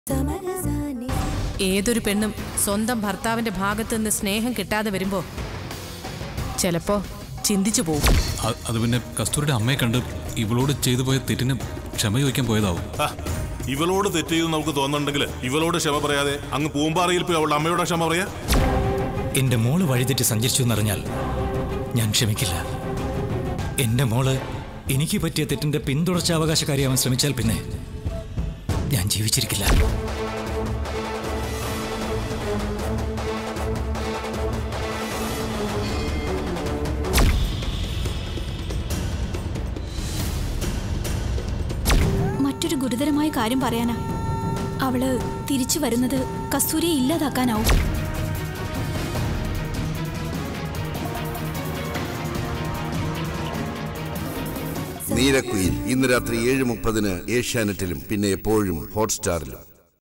ഏതൊരു പെണ്ണും സ്വന്തം ഭർത്താവിന്റെ ഭാഗത്ത് നിന്ന് സ്നേഹം കിട്ടാതെ വരുമ്പോ ചിലപ്പോ ചിന്തിച്ചു പോകും അ- അത് പിന്നെ കസ്തൂരിയുടെ അമ്മയെ കണ്ട് ഇവളോട് ചെയ്തു പോയ തെറ്റിന് ക്ഷമ ചോദിക്കാൻ പോയതാവും ആ, ഇവളോട് തെറ്റ് ചെയ്ത് നമുക്ക് തോന്നുന്നുണ്ടെങ്കിൽ ഇവളോട് ക്ഷമ പറയാതെ അങ്ങ് പൂമ്പാറയിൽ പോയി അവളുടെ അമ്മയോട് ക്ഷമ പറയാ എന്റെ മോള് വഴിതെറ്റി സഞ്ചരിച്ചു എന്നറിഞ്ഞാൽ ഞാൻ ക്ഷമിക്കില്ല എന്റെ മോള് എനിക്ക് പറ്റിയ തെറ്റിന്റെ പിന്തുടർച്ചാവകാശക്കാരിയാവാൻ ശ്രമിച്ചാൽ പിന്നെ ഞാൻ ജീവിച്ചിരിക്കില്ല മറ്റൊരു ഗുരുതരമായ കാര്യം പറയാനാ അവള് തിരിച്ചു വരുന്നത് കസ്തൂരിയെ ഇല്ലാതാക്കാനാവും നീരക്കുയിൽ ഇന്ന് രാത്രി ഏഴ് മുപ്പതിന് ഏഷ്യാനെറ്റിലും പിന്നെ എപ്പോഴും ഹോട്ട്സ്റ്റാറിലും